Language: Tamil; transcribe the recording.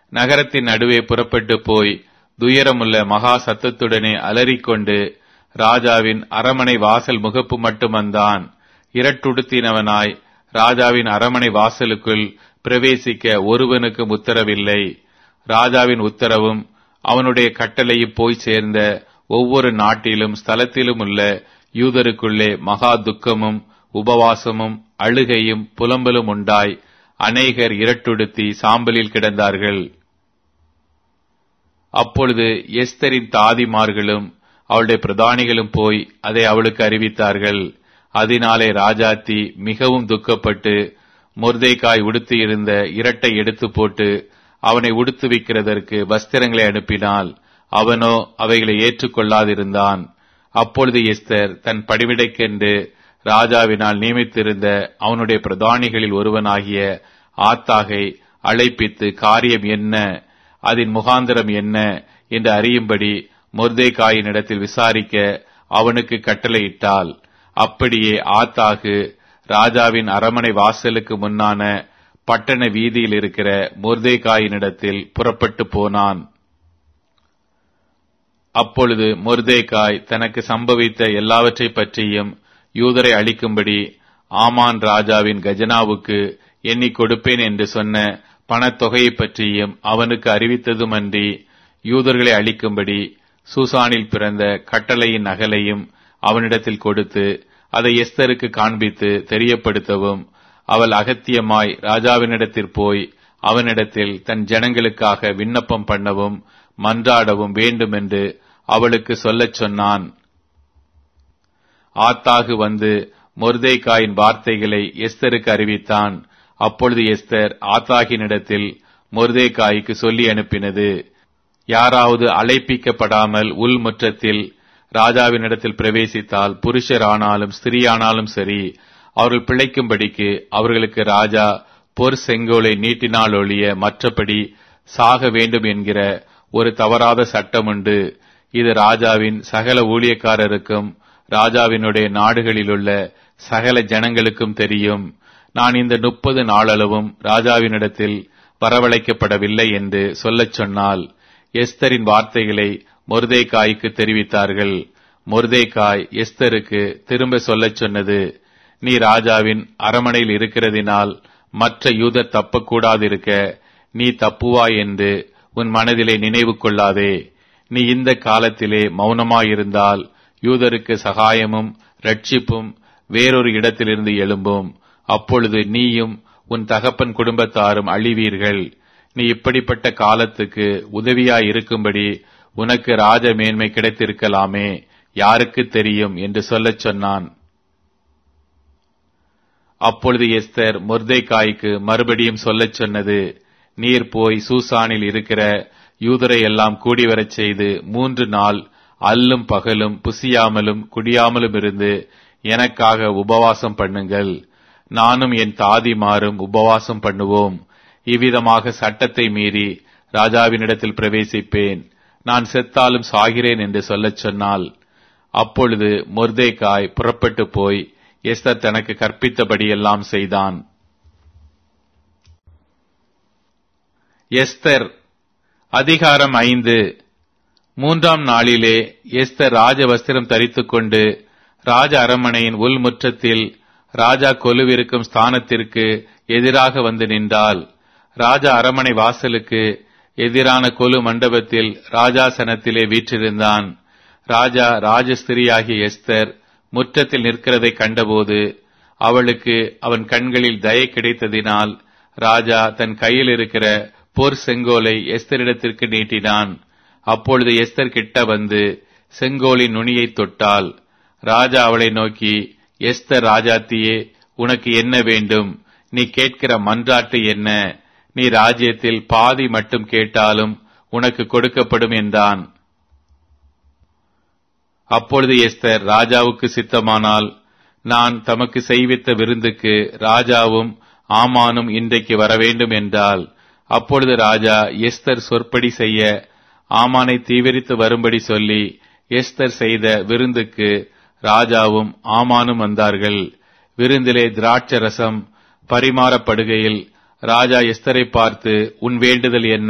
நகரத்தின் நடுவே புறப்பட்டு போய் துயரமுள்ள மகா சத்தத்துடனே அலறிக்கொண்டு ராஜாவின் அரமனை வாசல் முகப்பு மட்டும் வந்தான் இரட்டுடுத்தினவனாய் ராஜாவின் அரமனை வாசலுக்குள் பிரவேசிக்க ஒருவனுக்கும் உத்தரவில்லை ராஜாவின் உத்தரவும் அவனுடைய கட்டளையும் போய் சேர்ந்த ஒவ்வொரு நாட்டிலும் ஸ்தலத்திலும் உள்ள யூதருக்குள்ளே மகா துக்கமும் உபவாசமும் அழுகையும் புலம்பலும் உண்டாய் அநேகர் இரட்டுடுத்தி சாம்பலில் கிடந்தார்கள் அப்பொழுது எஸ்தரின் தாதிமார்களும் அவளுடைய பிரதானிகளும் போய் அதை அவளுக்கு அறிவித்தார்கள் அதனாலே ராஜாத்தி மிகவும் துக்கப்பட்டு முர்தைக்காய் உடுத்தியிருந்த இரட்டை எடுத்து போட்டு அவனை உடுத்துவிக்கிறதற்கு வஸ்திரங்களை அனுப்பினாள் அவனோ அவைகளை ஏற்றுக்கொள்ளாதிருந்தான் அப்பொழுது எஸ்தர் தன் படிவிடைக்கென்று ராஜாவினால் நியமித்திருந்த அவனுடைய பிரதானிகளில் ஒருவனாகிய ஆத்தாகை அழைப்பித்து காரியம் என்ன அதன் முகாந்திரம் என்ன என்று அறியும்படி மொர்தேகாயினிடத்தில் விசாரிக்க அவனுக்கு கட்டளையிட்டாள் அப்படியே ஆத்தாகு ராஜாவின் அரமனை வாசலுக்கு முன்னான பட்டண வீதியில் இருக்கிற மொர்தேகாயினிடத்தில் புறப்பட்டு போனான் அப்பொழுது மொர்தேகாய் தனக்கு சம்பவித்த எல்லாவற்றை பற்றியும் யூதரை அளிக்கும்படி ஆமான் ராஜாவின் கஜனாவுக்கு எண்ணிக் கொடுப்பேன் என்று சொன்ன பணத்தொகையை பற்றியும் அவனுக்கு அறிவித்ததுமன்றி யூதர்களை அளிக்கும்படி சூசானில் பிறந்த கட்டளையின் நகலையும் அவனிடத்தில் கொடுத்து அதை எஸ்தருக்கு காண்பித்து தெரியப்படுத்தவும் அவள் அகத்தியமாய் ராஜாவினிடத்தில் போய் அவனிடத்தில் தன் ஜனங்களுக்காக விண்ணப்பம் பண்ணவும் மன்றாடவும் வேண்டும் என்று அவளுக்கு சொல்லச் சொன்னான் ஆத்தாகு வந்து மொர்தேகாயின் வார்த்தைகளை எஸ்தருக்கு அறிவித்தான் அப்பொழுது எஸ்தர் ஆத்தாகினிடத்தில் மொர்தேகாய்க்கு சொல்லி அனுப்பினது யாராவது அழைப்பிக்கப்படாமல் உள்முற்றத்தில் ராஜாவினிடத்தில் பிரவேசித்தால் புருஷரானாலும் ஸ்திரீயானாலும் சரி அவர்கள் பிழைக்கும்படிக்கு அவர்களுக்கு ராஜா பொற் செங்கோலை நீட்டினால் ஒழிய மற்றபடி சாக வேண்டும் என்கிற ஒரு தவறாத சட்டம் உண்டு இது ராஜாவின் சகல ஊழியக்காரருக்கும் ராஜாவினுடைய நாடுகளிலுள்ள சகல ஜனங்களுக்கும் தெரியும் நான் இந்த முப்பது நாளளவும் ராஜாவினிடத்தில் வரவழைக்கப்படவில்லை என்று சொல்லச் சொன்னால் எஸ்தரின் வார்த்தைகளை மொர்தேகாய்க்கு தெரிவித்தார்கள் மொர்தேகாய் எஸ்தருக்கு திரும்ப சொல்லச் சொன்னது நீ ராஜாவின் அரமனையில் இருக்கிறதினால் மற்ற யூதர் தப்பக்கூடாதிருக்க நீ தப்புவாய் என்று உன் மனதிலே நினைவு கொள்ளாதே நீ இந்த காலத்திலே மௌனமாயிருந்தால் யூதருக்கு சகாயமும் ரட்சிப்பும் வேறொரு இடத்திலிருந்து எழும்பும் அப்பொழுது நீயும் உன் தகப்பன் குடும்பத்தாரும் அழிவீர்கள் நீ இப்படிப்பட்ட காலத்துக்கு உதவியாய் இருக்கும்படி உனக்கு ராஜ மேன்மை கிடைத்திருக்கலாமே யாருக்கு தெரியும் என்று சொல்லச் சொன்னான் அப்பொழுது எஸ்தர் மொர்தேகாய்க்கு மறுபடியும் சொல்லச் சொன்னது நீர் போய் சூசானில் இருக்கிற யூதரை எல்லாம் கூடிவரச் செய்து மூன்று நாள் அல்லும் பகலும் புசியாமலும் குடியாமலும் இருந்து எனக்காக உபவாசம் பண்ணுங்கள் நானும் என் தாதிமாரும் உபவாசம் பண்ணுவோம் இவ்விதமாக சட்டத்தை மீறி ராஜாவினிடத்தில் பிரவேசிப்பேன் நான் செத்தாலும் சாகிறேன் என்று சொல்லச் சொன்னால் அப்பொழுது மொர்தேகாய் புறப்பட்டு போய் எஸ்தர் தனக்கு கற்பித்தபடியெல்லாம் செய்தான் எஸ்தர் அதிகாரம் ஐந்து மூன்றாம் நாளிலே எஸ்தர் ராஜ வஸ்திரம் தரித்துக் கொண்டு ராஜ அரண்மனையின் உள்முற்றத்தில் ராஜா கொலுவிருக்கும் ஸ்தானத்திற்கு எதிராக வந்து நின்றாள் ராஜா அரண்மனை வாசலுக்கு எதிரான கொலு மண்டபத்தில் ராஜாசனத்திலே வீற்றிருந்தான் ராஜா ராஜஸ்திரியாகிய எஸ்தர் முற்றத்தில் நிற்கிறதை கண்டபோது அவளுக்கு அவன் கண்களில் தயை கிடைத்ததினால் ராஜா தன் கையில் இருக்கிற போர் செங்கோலை எஸ்தரிடத்திற்கு நீட்டினான் அப்பொழுது எஸ்தர் கிட்ட வந்து செங்கோலின் நுனியை தொட்டால் ராஜா அவளை நோக்கி எஸ்தர் ராஜாத்தியே உனக்கு என்ன வேண்டும் நீ கேட்கிற மன்றாட்டு என்ன நீ ராஜ்யத்தில் பாதி மட்டும் கேட்டாலும் உனக்கு கொடுக்கப்படும் என்றான் அப்பொழுது எஸ்தர் ராஜாவுக்கு சித்தமானால் நான் தமக்கு செய்வித்த விருந்துக்கு ராஜாவும் ஆமானும் இன்றைக்கு வரவேண்டும் என்றால் அப்பொழுது ராஜா எஸ்தர் சொற்படி செய்ய ஆமானை தீவிரித்து வரும்படி சொல்லி எஸ்தர் செய்த விருந்துக்கு ராஜாவும் ஆமானும் வந்தார்கள் விருந்திலே திராட்சரசம் பரிமாறப்படுகையில் ராஜா எஸ்தரை பார்த்து உன் வேண்டுதல் என்ன